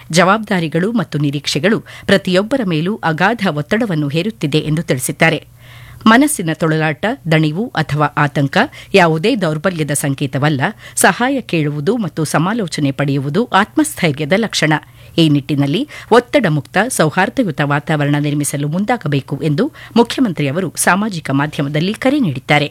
ಜವಾಬ್ದಾರಿಗಳು ಮತ್ತು ನಿರೀಕ್ಷೆಗಳು ಪ್ರತಿಯೊಬ್ಬರ ಮೇಲೂ ಅಗಾಧ ಒತ್ತಡವನ್ನು ಹೇರುತ್ತಿದೆ ಎಂದು ತಿಳಿಸಿದ್ದಾರೆ ಮನಸ್ಸಿನ ತೊಳಲಾಟ ದಣಿವು ಅಥವಾ ಆತಂಕ ಯಾವುದೇ ದೌರ್ಬಲ್ಯದ ಸಂಕೇತವಲ್ಲ ಸಹಾಯ ಕೇಳುವುದು ಮತ್ತು ಸಮಾಲೋಚನೆ ಪಡೆಯುವುದು ಆತ್ಮಸ್ಥೈರ್ಯದ ಲಕ್ಷಣ ಈ ನಿಟ್ಟಿನಲ್ಲಿ ಒತ್ತಡ ಮುಕ್ತ ಸೌಹಾರ್ದಯುತ ವಾತಾವರಣ ನಿರ್ಮಿಸಲು ಮುಂದಾಗಬೇಕು ಎಂದು ಮುಖ್ಯಮಂತ್ರಿ ಅವರು ಸಾಮಾಜಿಕ ಮಾಧ್ಯಮದಲ್ಲಿ ಕರೆ ನೀಡಿದ್ದಾರೆ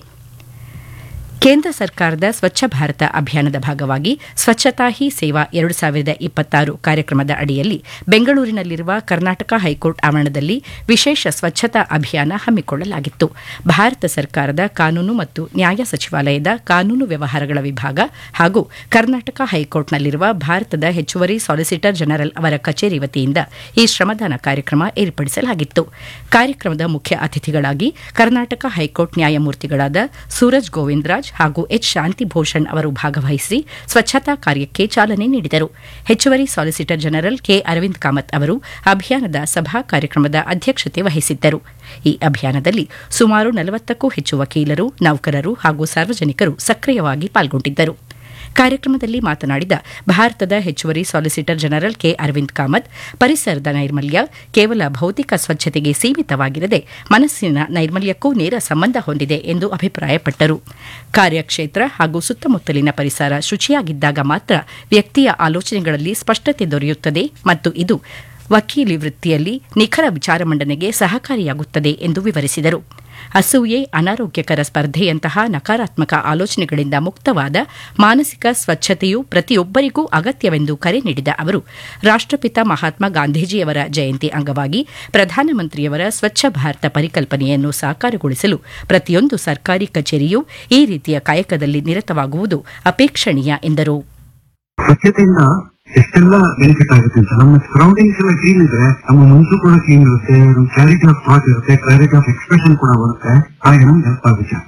ಕೇಂದ್ರ ಸರ್ಕಾರದ ಸ್ವಚ್ಛ ಭಾರತ ಅಭಿಯಾನದ ಭಾಗವಾಗಿ ಸ್ವಚ್ಛತಾ ಹಿ ಸೇವಾ ಎರಡು ಸಾವಿರದ ಇಪ್ಪತ್ತಾರು ಕಾರ್ಯಕ್ರಮದ ಅಡಿಯಲ್ಲಿ ಬೆಂಗಳೂರಿನಲ್ಲಿರುವ ಕರ್ನಾಟಕ ಹೈಕೋರ್ಟ್ ಆವರಣದಲ್ಲಿ ವಿಶೇಷ ಸ್ವಚ್ಛತಾ ಅಭಿಯಾನ ಹಮ್ಮಿಕೊಳ್ಳಲಾಗಿತ್ತು ಭಾರತ ಸರ್ಕಾರದ ಕಾನೂನು ಮತ್ತು ನ್ಯಾಯ ಸಚಿವಾಲಯದ ಕಾನೂನು ವ್ಯವಹಾರಗಳ ವಿಭಾಗ ಹಾಗೂ ಕರ್ನಾಟಕ ಹೈಕೋರ್ಟ್ನಲ್ಲಿರುವ ಭಾರತದ ಹೆಚ್ಚುವರಿ ಸಾಲಿಸಿಟರ್ ಜನರಲ್ ಅವರ ಕಚೇರಿ ವತಿಯಿಂದ ಈ ಶ್ರಮದಾನ ಕಾರ್ಯಕ್ರಮ ಏರ್ಪಡಿಸಲಾಗಿತ್ತು ಕಾರ್ಯಕ್ರಮದ ಮುಖ್ಯ ಅತಿಥಿಗಳಾಗಿ ಕರ್ನಾಟಕ ಹೈಕೋರ್ಟ್ ನ್ಯಾಯಮೂರ್ತಿಗಳಾದ ಸೂರಜ್ ಗೋವಿಂದರಾಜ್ ಹಾಗೂ ಎಚ್ ಶಾಂತಿಭೂಷಣ್ ಅವರು ಭಾಗವಹಿಸಿ ಸ್ವಚ್ಛತಾ ಕಾರ್ಯಕ್ಕೆ ಚಾಲನೆ ನೀಡಿದರು ಹೆಚ್ಚುವರಿ solicitor general K Arvind Kamath ಅವರು ಅಭಿಯಾನದ ಸಭಾ ಕಾರ್ಯಕ್ರಮದ ಅಧ್ಯಕ್ಷತೆ ವಹಿಸಿದ್ದರು ಈ ಅಭಿಯಾನದಲ್ಲಿ ಸುಮಾರು ನಲವತ್ತಕ್ಕೂ ಹೆಚ್ಚು ವಕೀಲರು ನೌಕರರು ಹಾಗೂ ಸಾರ್ವಜನಿಕರು ಸಕ್ರಿಯವಾಗಿ ಪಾಲ್ಗೊಂಡಿದ್ದರು ಕಾರ್ಯಕ್ರಮದಲ್ಲಿ ಮಾತನಾಡಿದ ಭಾರತದ ಹೆಚ್ಚುವರಿ solicitor general K Arvind Kamath ಪರಿಸರದ ನೈರ್ಮಲ್ಯ ಕೇವಲ ಭೌತಿಕ ಸ್ವಚ್ಛತೆಗೆ ಸೀಮಿತವಾಗಿರದೆ ಮನಸ್ಸಿನ ನೈರ್ಮಲ್ಯಕ್ಕೂ ನೇರ ಸಂಬಂಧ ಹೊಂದಿದೆ ಎಂದು ಅಭಿಪ್ರಾಯಪಟ್ಟರು ಕಾರ್ಯಕ್ಷೇತ್ರ ಹಾಗೂ ಸುತ್ತಮುತ್ತಲಿನ ಪರಿಸರ ಶುಚಿಯಾಗಿದ್ದಾಗ ಮಾತ್ರ ವ್ಯಕ್ತಿಯ ಆಲೋಚನೆಗಳಲ್ಲಿ ಸ್ಪಷ್ಟತೆ ದೊರೆಯುತ್ತದೆ ಮತ್ತು ಇದು ವಕೀಲಿ ವೃತ್ತಿಯಲ್ಲಿ ನಿಖರ ವಿಚಾರ ಮಂಡನೆಗೆ ಸಹಕಾರಿಯಾಗುತ್ತದೆ ಎಂದು ವಿವರಿಸಿದರು ಅಸೂಯೆ ಅನಾರೋಗ್ಯಕರ ಸ್ಪರ್ಧೆಯಂತಹ ನಕಾರಾತ್ಮಕ ಆಲೋಚನೆಗಳಿಂದ ಮುಕ್ತವಾದ ಮಾನಸಿಕ ಸ್ವಚ್ಛತೆಯು ಪ್ರತಿಯೊಬ್ಬರಿಗೂ ಅಗತ್ಯವೆಂದು ಕರೆ ನೀಡಿದ ಅವರು ರಾಷ್ಟಪಿತ ಮಹಾತ್ಮ ಗಾಂಧೀಜಿಯವರ ಜಯಂತಿ ಅಂಗವಾಗಿ ಪ್ರಧಾನಮಂತ್ರಿಯವರ ಸ್ವಚ್ಛ ಭಾರತ ಪರಿಕಲ್ಪನೆಯನ್ನು ಸಾಕಾರಗೊಳಿಸಲು ಪ್ರತಿಯೊಂದು ಸರ್ಕಾರಿ ಕಚೇರಿಯೂ ಈ ರೀತಿಯ ಕಾಯಕದಲ್ಲಿ ನಿರತವಾಗುವುದು ಅಪೇಕ್ಷಣೀಯ ಎಂದರು ಸ್ವಚ್ಛತೆಯಿಂದ ಎಷ್ಟೆಲ್ಲ ಬೆನಿಫಿಟ್ ಆಗುತ್ತೆ ಅಂತ ನಮ್ಮ ಸರೌಂಡಿಂಗ್ಸ್ ಎಲ್ಲ ಕ್ಲೀನ್ ಇದ್ರೆ ನಮ್ಮ ಮನಸ್ಸು ಕೂಡ ಕ್ಲೀನ್ ಇರುತ್ತೆ ಕ್ಲಾರಿಟಿ ಆಫ್ ಥಾಟ್ ಇರುತ್ತೆ ಕ್ಲಾರಿಟಿ ಆಫ್ ಎಕ್ಸ್ಪ್ರೆಷನ್ ಕೂಡ ಬರುತ್ತೆ ಹಾಗೆ ನಮ್ಗೆ ಹೆಲ್ಪ್ ಆಗುತ್ತೆ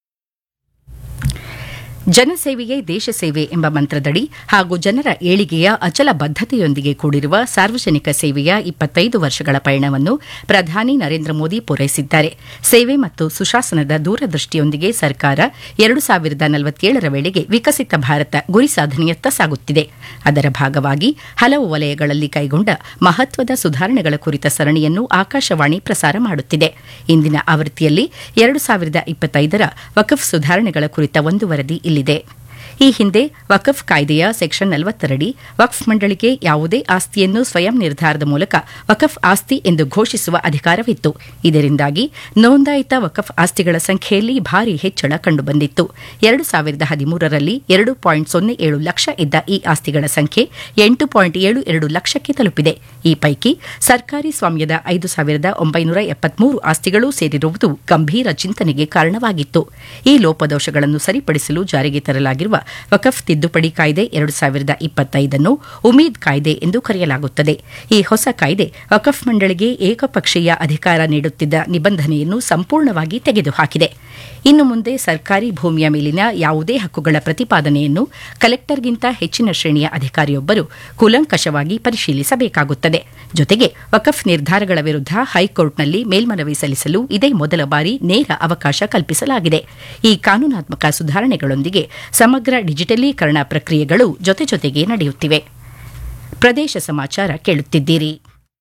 ಜನಸೇವೆಯೇ ದೇಶ ಸೇವೆ ಎಂಬ ಮಂತ್ರದಡಿ ಹಾಗೂ ಜನರ ಏಳಿಗೆಯ ಅಚಲ ಬದ್ಧತೆಯೊಂದಿಗೆ ಕೂಡಿರುವ ಸಾರ್ವಜನಿಕ ಸೇವೆಯ ಇಪ್ಪತ್ತೈದು ವರ್ಷಗಳ ಪಯಣವನ್ನು ಪ್ರಧಾನಿ ನರೇಂದ್ರ ಮೋದಿ ಪೂರೈಸಿದ್ದಾರೆ ಸೇವೆ ಮತ್ತು ಸುಶಾಸನದ ದೂರದೃಷ್ಟಿಯೊಂದಿಗೆ ಸರ್ಕಾರ ಎರಡು ಸಾವಿರದ ನಲವತ್ತೇಳರ ವೇಳೆಗೆ ವಿಕಸಿತ ಭಾರತ ಗುರಿ ಸಾಧನೆಯತ್ತ ಸಾಗುತ್ತಿದೆ ಅದರ ಭಾಗವಾಗಿ ಹಲವು ವಲಯಗಳಲ್ಲಿ ಕೈಗೊಂಡ ಮಹತ್ವದ ಸುಧಾರಣೆಗಳ ಕುರಿತ ಸರಣಿಯನ್ನು ಆಕಾಶವಾಣಿ ಪ್ರಸಾರ ಮಾಡುತ್ತಿದೆ ಇಂದಿನ ಆವೃತ್ತಿಯಲ್ಲಿ ಎರಡು ಸಾವಿರದ ಇಪ್ಪತ್ತೈದರ ವಕಫ್ ಸುಧಾರಣೆಗಳ ಕುರಿತ ಒಂದು ವರದಿ ಇಲ್ಲಿದೆ ಈ ಹಿಂದೆ ವಕಫ್ ಕಾಯ್ದೆಯ ಸೆಕ್ಷನ್ ನಲವತ್ತರಡಿ ವಕ್ಫ್ ಮಂಡಳಿಗೆ ಯಾವುದೇ ಆಸ್ತಿಯನ್ನು ಸ್ವಯಂ ನಿರ್ಧಾರದ ಮೂಲಕ ವಕಫ್ ಆಸ್ತಿ ಎಂದು ಘೋಷಿಸುವ ಅಧಿಕಾರವಿತ್ತು ಇದರಿಂದಾಗಿ ನೋಂದಾಯಿತ ವಕಫ್ ಆಸ್ತಿಗಳ ಸಂಖ್ಯೆಯಲ್ಲಿ ಭಾರಿ ಹೆಚ್ಚಳ ಕಂಡುಬಂದಿತ್ತು ಎರಡು ಸಾವಿರದ ಹದಿಮೂರರಲ್ಲಿ ಎರಡು ಪಾಯಿಂಟ್ ಸೊನ್ನೆ ಏಳು ಲಕ್ಷ ಇದ್ದ ಈ ಆಸ್ತಿಗಳ ಸಂಖ್ಯೆ ಎಂಟು ಪಾಯಿಂಟ್ ಏಳು ಎರಡು ಲಕ್ಷಕ್ಕೆ ತಲುಪಿದೆ ಈ ಪೈಕಿ ಸರ್ಕಾರಿ ಸ್ವಾಮ್ಯದ ಐದು ಸಾವಿರದ ಒಂಬೈನೂರ ಎಪ್ಪತ್ಮೂರು ಆಸ್ತಿಗಳು ಸೇರಿರುವುದು ಗಂಭೀರ ಚಿಂತನೆಗೆ ಕಾರಣವಾಗಿತ್ತು ಈ ಲೋಪದೋಷಗಳನ್ನು ಸರಿಪಡಿಸಲು ಜಾರಿಗೆ ತರಲಾಗಿರುವ ವಕಫ್ ತಿದ್ದುಪಡಿ ಕಾಯ್ದೆ ಎರಡು ಸಾವಿರದ ಇಪ್ಪತ್ತೈದನ್ನು ಉಮೀದ್ ಕಾಯ್ದೆ ಎಂದು ಕರೆಯಲಾಗುತ್ತದೆ ಈ ಹೊಸ ಕಾಯ್ದೆ ವಕಫ್ ಮಂಡಳಿಗೆ ಏಕಪಕ್ಷೀಯ ಅಧಿಕಾರ ನೀಡುತ್ತಿದ್ದ ನಿಬಂಧನೆಯನ್ನು ಸಂಪೂರ್ಣವಾಗಿ ತೆಗೆದುಹಾಕಿದೆ ಇನ್ನು ಮುಂದೆ ಸರ್ಕಾರಿ ಭೂಮಿಯ ಮೇಲಿನ ಯಾವುದೇ ಹಕ್ಕುಗಳ ಪ್ರತಿಪಾದನೆಯನ್ನು ಕಲೆಕ್ಟರ್ಗಿಂತ ಹೆಚ್ಚಿನ ಶ್ರೇಣಿಯ ಅಧಿಕಾರಿಯೊಬ್ಬರು ಕೂಲಂಕಷವಾಗಿ ಪರಿಶೀಲಿಸಬೇಕಾಗುತ್ತದೆ ಜೊತೆಗೆ ವಕಫ್ ನಿರ್ಧಾರಗಳ ವಿರುದ್ಧ ಹೈಕೋರ್ಟ್ನಲ್ಲಿ ಮೇಲ್ಮನವಿ ಸಲ್ಲಿಸಲು ಇದೇ ಮೊದಲ ಬಾರಿ ನೇರ ಅವಕಾಶ ಕಲ್ಪಿಸಲಾಗಿದೆ ಈ ಕಾನೂನಾತ್ಮಕ ಸುಧಾರಣೆಗಳೊಂದಿಗೆ ಸಮಗ್ರ ಡಿಜಿಟಲೀಕರಣ ಪ್ರಕ್ರಿಯೆಗಳು ಜೊತೆ ಜೊತೆಗೆ ನಡೆಯುತ್ತಿವೆ ಪ್ರದೇಶ ಸಮಾಚಾರ ಕೇಳುತ್ತಿದ್ದೀರಿ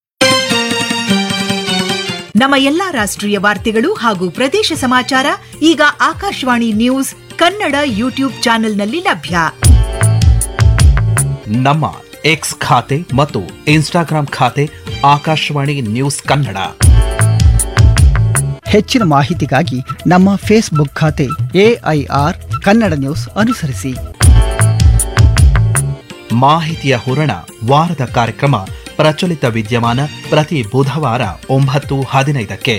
ನಮ್ಮ ಎಲ್ಲಾ ರಾಷ್ಟ್ರೀಯ ವಾರ್ತೆಗಳು ಹಾಗೂ ಪ್ರದೇಶ ಸಮಾಚಾರ ಈಗ ಆಕಾಶವಾಣಿ ನ್ಯೂಸ್ ಕನ್ನಡ ಯೂಟ್ಯೂಬ್ ಚಾನೆಲ್ನಲ್ಲಿ ಲಭ್ಯ ನಮ್ಮ ಎಕ್ಸ್ ಖಾತೆ ಮತ್ತು ಇನ್ಸ್ಟಾಗ್ರಾಂ ಖಾತೆ ಆಕಾಶವಾಣಿ ನ್ಯೂಸ್ ಕನ್ನಡ ಹೆಚ್ಚಿನ ಮಾಹಿತಿಗಾಗಿ ನಮ್ಮ ಫೇಸ್ಬುಕ್ ಖಾತೆ ಎಐಆರ್ ಕನ್ನಡ ನ್ಯೂಸ್ ಅನುಸರಿಸಿ ಮಾಹಿತಿಯ ಹೂರಣ ವಾರದ ಕಾರ್ಯಕ್ರಮ ಪ್ರಚಲಿತ ವಿದ್ಯಮಾನ ಪ್ರತಿ ಬುಧವಾರ ಒಂಬತ್ತು ಹದಿನೈದಕ್ಕೆ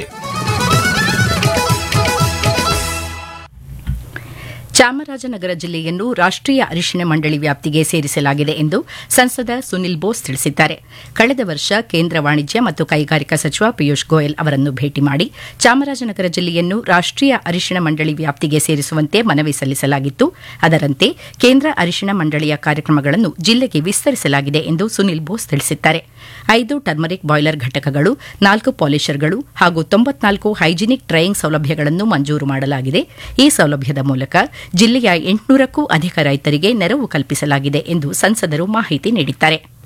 ಚಾಮರಾಜನಗರ ಜಿಲ್ಲೆಯನ್ನು ರಾಷ್ಟೀಯ ಅರಿಶಿಣ ಮಂಡಳಿ ವ್ಯಾಪ್ತಿಗೆ ಸೇರಿಸಲಾಗಿದೆ ಎಂದು ಸಂಸದ ಸುನಿಲ್ ಬೋಸ್ ತಿಳಿಸಿದ್ದಾರೆ ಕಳೆದ ವರ್ಷ ಕೇಂದ್ರ ವಾಣಿಜ್ಯ ಮತ್ತು ಕೈಗಾರಿಕಾ ಸಚಿವ ಪಿಯೂಷ್ ಗೋಯಲ್ ಅವರನ್ನು ಭೇಟಿ ಮಾಡಿ ಚಾಮರಾಜನಗರ ಜಿಲ್ಲೆಯನ್ನು ರಾಷ್ಟೀಯ ಅರಿಶಿಣ ಮಂಡಳಿ ವ್ಯಾಪ್ತಿಗೆ ಸೇರಿಸುವಂತೆ ಮನವಿ ಸಲ್ಲಿಸಲಾಗಿತ್ತು ಅದರಂತೆ ಕೇಂದ್ರ ಅರಿಶಿಣ ಮಂಡಳಿಯ ಕಾರ್ಯಕ್ರಮಗಳನ್ನು ಜಿಲ್ಲೆಗೆ ವಿಸ್ತರಿಸಲಾಗಿದೆ ಎಂದು ಸುನಿಲ್ ಬೋಸ್ ತಿಳಿಸಿದ್ದಾರೆ ಐದು ಟರ್ಮರಿಕ್ ಬಾಯ್ಲರ್ ಘಟಕಗಳು ನಾಲ್ಕು ಪಾಲಿಷರ್ಗಳು ಹಾಗೂ ತೊಂಬತ್ನಾಲ್ಕು ಹೈಜಿನಿಕ್ ಡ್ರೈಯಿಂಗ್ ಸೌಲಭ್ಯಗಳನ್ನು ಮಂಜೂರು ಮಾಡಲಾಗಿದೆ ಈ ಸೌಲಭ್ಯದ ಮೂಲಕ ಜಿಲ್ಲೆಯ ಎಂಟುನೂರಕ್ಕೂ ಅಧಿಕ ರೈತರಿಗೆ ನೆರವು ಕಲ್ಪಿಸಲಾಗಿದೆ ಎಂದು ಸಂಸದರು ಮಾಹಿತಿ ನೀಡಿದ್ದಾರೆ